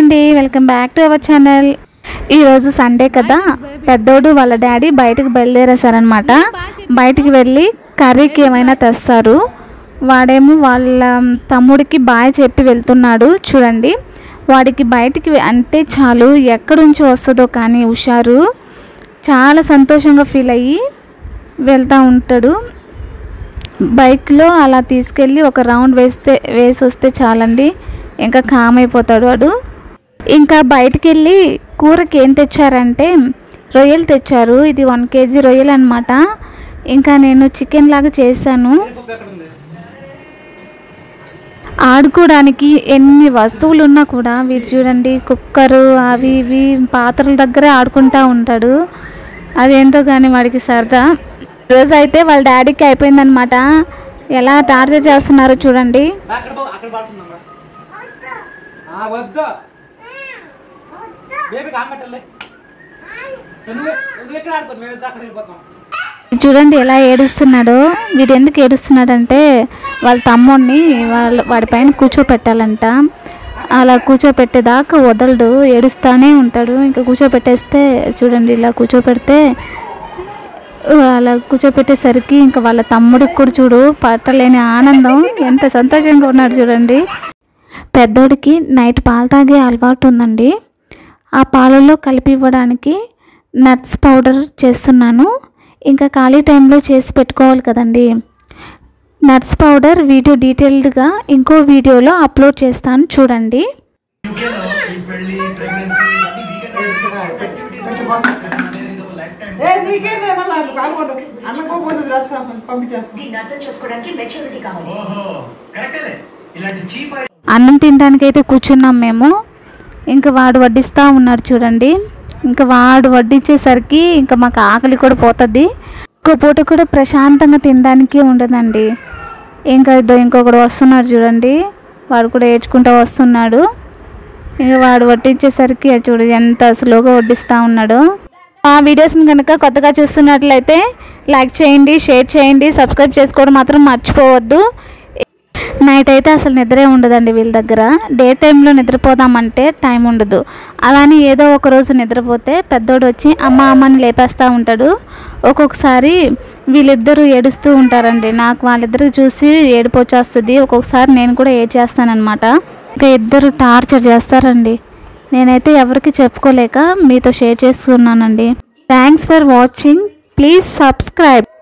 అండి welcome back to our channel ఈరోజు Sunday కదా పెద్దోడు వాళ్ళ డాడీ బయటకు బయలుదేరేశారనమాట బయటికి వెళ్ళి కర్రీకి ఏమైనా తెస్తారు వాడేమో వాళ్ళ తమ్ముడికి బాయ్ చెప్పి వెళ్తున్నాడు చూడండి వాడికి బయటికి వె- అంటే చాలు ఎక్కడి నుంచి వస్తుందో కానీ హుషారు చాలా సంతోషంగా ఫీల్ అయ్యి వెళ్తూ ఉంటాడు బైక్లో అలా తీసుకెళ్ళి ఒక రౌండ్ వేస్తే వేసి వస్తే చాలండి ఇంకా కామ్ అయిపోతాడు వాడు ఇంకా బయటికి వెళ్ళి కూరకి ఏం తెచ్చారంటే రొయ్యలు తెచ్చారు ఇది వన్ కేజీ రొయ్యలు అనమాట ఇంకా నేను చికెన్ లాగా చేశాను ఆడుకోవడానికి ఎన్ని వస్తువులు ఉన్నా కూడా వీడు చూడండి కుక్కరు అవి ఇవి పాత్రల దగ్గరే ఆడుకుంటా ఉంటాడు అదేంటో కానీ వాడికి సరదా రోజు అయితే వాళ్ళ డాడీకి అయిపోయిందనమాట ఎలా టార్చర్ చేస్తున్నారో చూడండి అక్కడ పో- అక్కడ పడుతున్నాం రా. ఆ, వద్దు బేబీకి ఆమెట్టలే నువ్వు నువ్వు ఎక్కడ ఆడుతావు మేము ఇద్దరు అక్కడ వెళ్ళిపోతాం చూడండి ఎలా ఏడుస్తున్నాడో వీడు ఎందుకు ఏడుస్తున్నాడంటే వాళ్ళ తమ్ముడిని వాళ్ళ వాడిపైన కూర్చోపెట్టాలంట అలా కూర్చోపెట్టేదాకా వదలడు ఏడుస్తానే ఉంటాడు ఇంకా కూర్చోపెట్టేస్తే చూడండి ఇలా కూర్చోపెడితే అలా కూర్చోపెట్టేసరికి ఇంకా వాళ్ళ తమ్ముడికి కూడా చూడు పట్టలేని ఆనందం ఎంత సంతోషంగా ఉన్నాడు చూడండి పెద్దోడికి నైట్ పాలు తాగే అలవాటు ఉందండి ఆ పాలలో కలిపి ఇవ్వడానికి నట్స్ పౌడర్ చేస్తున్నాను ఇంకా ఖాళీ టైంలో చేసి పెట్టుకోవాలి కదండి నట్స్ పౌడర్ వీడియో డీటెయిల్డ్గా ఇంకో వీడియోలో అప్లోడ్ చేస్తాను చూడండి యూకేలో ఈ పెళ్లి ప్రెగ్నెన్సీ ఏ నీకేం రే మళ్ళా కానుకోండు అన్నకో పోతుంది రాస్తా పంపించేస్తాం దీన్ని అర్థం చేసుకోవడానికి మెచ్యూరిటీ కావాలి ఓహో కరెక్టేలే ఇలాంటి చీప్ అన్నం తినడానికి అయితే కూర్చున్నాం మేము ఇంకా వాడు వడ్డిస్తూ ఉన్నాడు చూడండి ఇంకా వాడు వడ్డించేసరికి ఇంకా మాకు ఆకలి కూడా పోతుంది ఇంకో పూట కూడా ప్రశాంతంగా తినడానికి ఉండదండి ఇంకా ఇద్దో ఇంకొకడు వస్తున్నాడు చూడండి వాడు కూడా ఏడ్చుకుంటూ వస్తున్నాడు ఇంకా వాడు వడ్డించేసరికి అది చూడు ఎంత స్లోగా వడ్డిస్తూ ఉన్నాడు ఆ వీడియోస్ని కనుక కొత్తగా చూస్తున్నట్లయితే లైక్ చేయండి షేర్ చేయండి సబ్స్క్రైబ్ చేసుకోవడం మాత్రం మర్చిపోవద్దు నైట్ అయితే అసలు నిద్రే ఉండదండి వీళ్ళ దగ్గర డే టైంలో నిద్రపోదామంటే టైం ఉండదు అలానే ఏదో ఒక రోజు నిద్రపోతే పెద్దోడు వచ్చి అమ్మ అమ్మని లేపేస్తూ ఉంటాడు ఒక్కొక్కసారి వీళ్ళిద్దరూ ఏడుస్తూ ఉంటారండి నాకు వాళ్ళిద్దరు చూసి ఏడుపు వచ్చేస్తుంది ఒక్కొక్కసారి నేను కూడా ఏడ్చేస్తానమాట ఇంకా ఇద్దరు టార్చర్ చేస్తారండి నేనైతే ఎవరికి చెప్పుకోలేక మీతో షేర్ చేస్తున్నానండి thanks for watching please subscribe